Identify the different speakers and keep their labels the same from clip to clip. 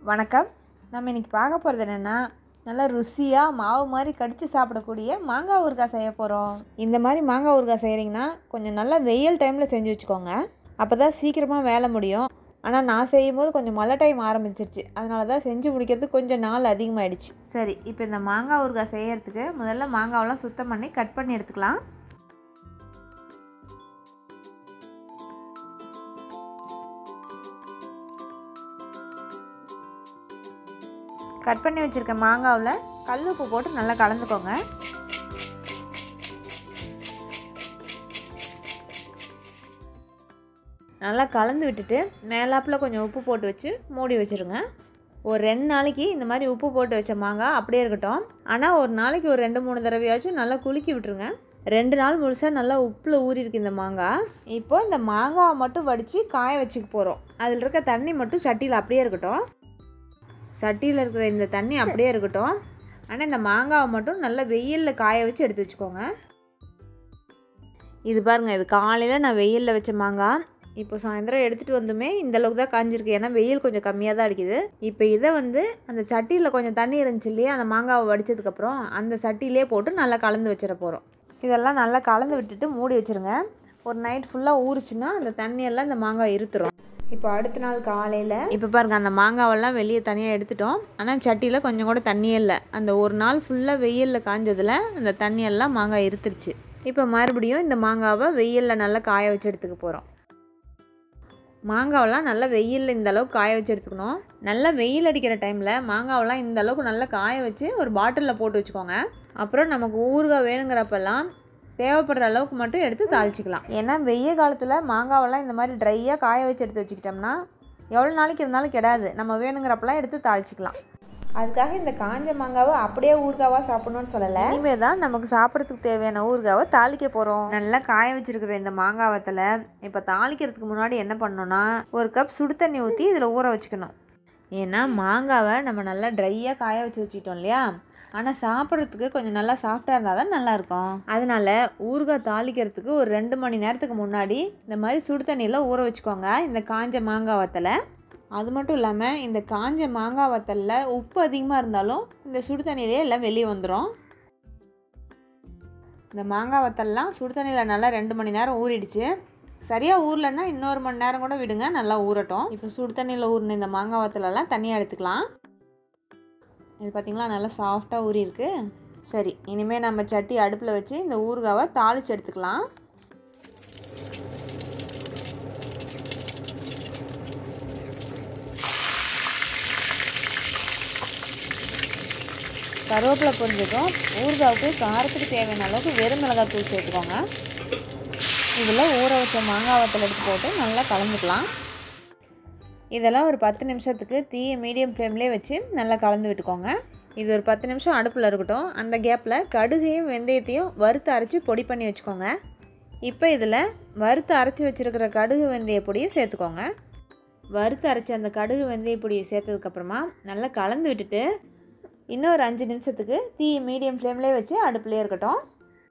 Speaker 1: வணக்கம் நம்ம இன்னைக்கு பார்க்க போகிறது என்னென்னா நல்லா ருசியாக மாவு மாதிரி கடித்து சாப்பிடக்கூடிய மாங்காய் ஊறுகாய் செய்ய போகிறோம் இந்த மாதிரி மாங்காய் ஊறுகாய் செய்கிறீங்கன்னா கொஞ்சம் நல்லா வெயில் டைமில் செஞ்சு வச்சுக்கோங்க அப்போ தான் சீக்கிரமாக வேலை முடியும் ஆனால் நான் செய்யும்போது கொஞ்சம் மழை டைம் ஆரம்பிச்சிருச்சு அதனால தான் செஞ்சு முடிக்கிறதுக்கு கொஞ்சம் நாள் அதிகமாகிடுச்சு சரி இப்போ இந்த மாங்காய் ஊறுகாய் செய்யறதுக்கு முதல்ல மாங்காவெல்லாம் சுத்தம் பண்ணி கட் பண்ணி எடுத்துக்கலாம் கட் பண்ணி வச்சுருக்க மாங்காவில் கல் உப்பு போட்டு நல்லா கலந்துக்கோங்க நல்லா கலந்து விட்டுட்டு மேலாப்பில் கொஞ்சம் உப்பு போட்டு வச்சு மூடி வச்சுருங்க ஒரு ரெண்டு நாளைக்கு இந்த மாதிரி உப்பு போட்டு வச்ச மாங்காய் அப்படியே இருக்கட்டும் ஆனால் ஒரு நாளைக்கு ஒரு ரெண்டு மூணு தடவையாச்சும் நல்லா குலுக்கி விட்டுருங்க ரெண்டு நாள் முழுசாக நல்லா உப்பில் ஊறிருக்கு இந்த மாங்காய் இப்போ இந்த மாங்காவை மட்டும் வடித்து காய வச்சுக்க போகிறோம் அதில் இருக்க தண்ணி மட்டும் சட்டியில் அப்படியே இருக்கட்டும் சட்டியில் இருக்கிற இந்த தண்ணி அப்படியே இருக்கட்டும் ஆனால் இந்த மாங்காவை மட்டும் நல்லா வெயிலில் காய வச்சு எடுத்து வச்சுக்கோங்க இது பாருங்கள் இது காலையில் நான் வெயிலில் வச்ச மாங்காய் இப்போ சாயந்தரம் எடுத்துகிட்டு வந்துமே இந்த அளவுக்கு தான் காஞ்சிருக்கு ஏன்னா வெயில் கொஞ்சம் கம்மியாக தான் அடிக்குது இப்போ இதை வந்து அந்த சட்டியில் கொஞ்சம் தண்ணி இருந்துச்சு இல்லையா அந்த மாங்காவை வடித்ததுக்கப்புறம் அந்த சட்டியிலே போட்டு நல்லா கலந்து வச்சிட போகிறோம் இதெல்லாம் நல்லா கலந்து விட்டுட்டு மூடி வச்சுருங்க ஒரு நைட் ஃபுல்லாக ஊறுச்சுன்னா அந்த தண்ணியெல்லாம் இந்த மாங்காய் இருத்துரும் இப்போ அடுத்த நாள் காலையில் இப்போ பாருங்கள் அந்த மாங்காவெல்லாம் வெளியே தனியாக எடுத்துட்டோம் ஆனால் சட்டியில் கொஞ்சம் கூட தண்ணியே இல்லை அந்த ஒரு நாள் ஃபுல்லாக வெயிலில் காஞ்சதில் அந்த தண்ணியெல்லாம் மாங்காய் இருத்துருச்சு இப்போ மறுபடியும் இந்த மாங்காவை வெயிலில் நல்லா காய வச்சு எடுத்துக்க போகிறோம் மாங்காவெல்லாம் நல்லா வெயிலில் இந்த அளவுக்கு காய வச்சு எடுத்துக்கணும் நல்லா வெயில் அடிக்கிற டைமில் மாங்காவெல்லாம் இந்த அளவுக்கு நல்லா காய வச்சு ஒரு பாட்டிலில் போட்டு வச்சுக்கோங்க அப்புறம் நமக்கு ஊறுகாய் வேணுங்கிறப்பெல்லாம் தேவைப்படுற அளவுக்கு மட்டும் எடுத்து தாளிச்சிக்கலாம் ஏன்னா வெய்ய காலத்தில் மாங்காவெல்லாம் இந்த மாதிரி ட்ரையாக காய வச்சு எடுத்து வச்சுக்கிட்டோம்னா எவ்வளோ நாளைக்கு இருந்தாலும் கெடாது நம்ம வேணுங்கிறப்பெல்லாம் எடுத்து தாளிச்சிக்கலாம் அதுக்காக இந்த காஞ்ச மாங்காவை அப்படியே ஊறுகாவாக சாப்பிடணும்னு சொல்லலை இனிமேல் தான் நமக்கு சாப்பிட்றதுக்கு தேவையான ஊறுகாவை தாளிக்க போகிறோம் நல்லா காய வச்சிருக்கிற இந்த மாங்காவத்தில் இப்போ தாளிக்கிறதுக்கு முன்னாடி என்ன பண்ணணும்னா ஒரு கப் சுடு தண்ணி ஊற்றி இதில் ஊற வச்சுக்கணும் ஏன்னா மாங்காவை நம்ம நல்லா ட்ரையாக காய வச்சு வச்சுக்கிட்டோம் இல்லையா ஆனால் சாப்பிட்றதுக்கு கொஞ்சம் நல்லா சாஃப்டாக இருந்தால் தான் நல்லாயிருக்கும் அதனால் ஊறுகாய் தாளிக்கிறதுக்கு ஒரு ரெண்டு மணி நேரத்துக்கு முன்னாடி இந்த மாதிரி சுடு தண்ணியில் ஊற வச்சுக்கோங்க இந்த காஞ்ச மாங்காய் வத்தலை அது மட்டும் இல்லாமல் இந்த காஞ்ச மாங்காய் வத்தலில் உப்பு அதிகமாக இருந்தாலும் இந்த சுடு தண்ணியிலே எல்லாம் வெளியே வந்துடும் இந்த மாங்காய் வத்தல்லாம் சுடு தண்ணியில் நல்லா ரெண்டு மணி நேரம் ஊறிடுச்சு சரியாக ஊறலன்னா இன்னொரு மணி நேரம் கூட விடுங்க நல்லா ஊறட்டும் இப்போ சுடு தண்ணியில் ஊறின இந்த மாங்காய் வத்தலெல்லாம் தனியாக எடுத்துக்கலாம் இது பார்த்திங்களா நல்லா சாஃப்டாக ஊறி இருக்கு சரி இனிமேல் நம்ம சட்டி அடுப்பில் வச்சு இந்த ஊறுகாவை தாளித்து எடுத்துக்கலாம் கருவேப்பிலை பொரிஞ்சதும் ஊறுகாவுக்கு காரத்துக்கு தேவையான அளவுக்கு வெறும் மிளகாத்தூள் சேர்த்துக்கோங்க இதில் ஊற வச்ச மாங்காய் வத்தல் எடுத்து போட்டு நல்லா கலந்துக்கலாம் இதெல்லாம் ஒரு பத்து நிமிஷத்துக்கு தீயை மீடியம் ஃப்ளேம்லேயே வச்சு நல்லா கலந்து விட்டுக்கோங்க இது ஒரு பத்து நிமிஷம் அடுப்பில் இருக்கட்டும் அந்த கேப்பில் கடுகையும் வெந்தயத்தையும் வறுத்து அரைச்சி பொடி பண்ணி வச்சுக்கோங்க இப்போ இதில் வறுத்து அரைச்சி வச்சுருக்கிற கடுகு வெந்தய பொடியை சேர்த்துக்கோங்க வறுத்து அரைச்சி அந்த கடுகு வெந்தய பொடியை சேர்த்ததுக்கப்புறமா நல்லா கலந்து விட்டுட்டு இன்னொரு அஞ்சு நிமிஷத்துக்கு தீ மீடியம் ஃப்ளேம்லேயே வச்சு அடுப்புலேயே இருக்கட்டும்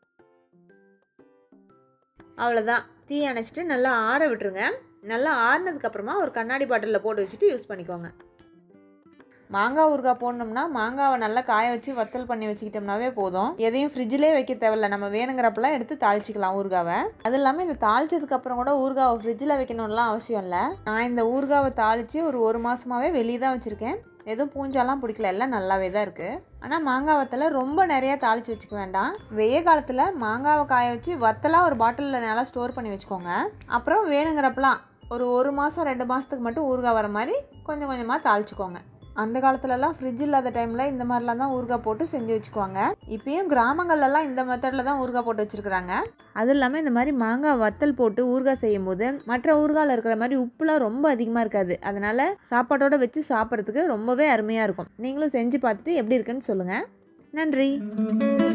Speaker 1: அவ்வளோதான் தீ அணைச்சிட்டு நல்லா ஆற விட்டுருங்க நல்லா ஆறுனதுக்கப்புறமா ஒரு கண்ணாடி பாட்டிலில் போட்டு வச்சுட்டு யூஸ் பண்ணிக்கோங்க மாங்காய் ஊறுகாய் போடணும்னா மாங்காவை நல்லா காய வச்சு வத்தல் பண்ணி வச்சுக்கிட்டோம்னாவே போதும் எதையும் ஃப்ரிட்ஜிலே வைக்க தேவையில்ல நம்ம வேணுங்கிறப்பெல்லாம் எடுத்து தாளிச்சிக்கலாம் ஊறுகாவை அது இல்லாமல் இந்த தாளிச்சதுக்கப்புறம் கூட ஊறுகாவை ஃப்ரிட்ஜில் வைக்கணும்லாம் அவசியம் இல்லை நான் இந்த ஊறுகாவை தாளித்து ஒரு ஒரு மாதமாகவே வெளியே தான் வச்சுருக்கேன் எதுவும் பூஞ்சாலாம் பிடிக்கல எல்லாம் நல்லாவே தான் இருக்குது ஆனால் மாங்காய் வத்தலை ரொம்ப நிறையா தாளித்து வச்சுக்க வேண்டாம் வெய்ய காலத்தில் மாங்காவை காய வச்சு வத்தலாக ஒரு பாட்டிலில் நல்லா ஸ்டோர் பண்ணி வச்சுக்கோங்க அப்புறம் வேணுங்கிறப்பலாம் ஒரு ஒரு மாதம் ரெண்டு மாதத்துக்கு மட்டும் ஊறுகாய் வர மாதிரி கொஞ்சம் கொஞ்சமாக தாளிச்சுக்கோங்க அந்த காலத்துலலாம் ஃப்ரிட்ஜ் இல்லாத டைமில் இந்த மாதிரிலாம் தான் ஊறுகாய் போட்டு செஞ்சு வச்சுக்குவாங்க இப்பயும் கிராமங்கள்லலாம் இந்த மெத்தடில் தான் ஊறுகாய் போட்டு வச்சுருக்குறாங்க அது இல்லாமல் இந்த மாதிரி மாங்காய் வத்தல் போட்டு ஊறுகாய் செய்யும் போது மற்ற ஊறுகாயில் இருக்கிற மாதிரி உப்புலாம் ரொம்ப அதிகமாக இருக்காது அதனால் சாப்பாட்டோட வச்சு சாப்பிட்றதுக்கு ரொம்பவே அருமையாக இருக்கும் நீங்களும் செஞ்சு பார்த்துட்டு எப்படி இருக்குன்னு சொல்லுங்கள் நன்றி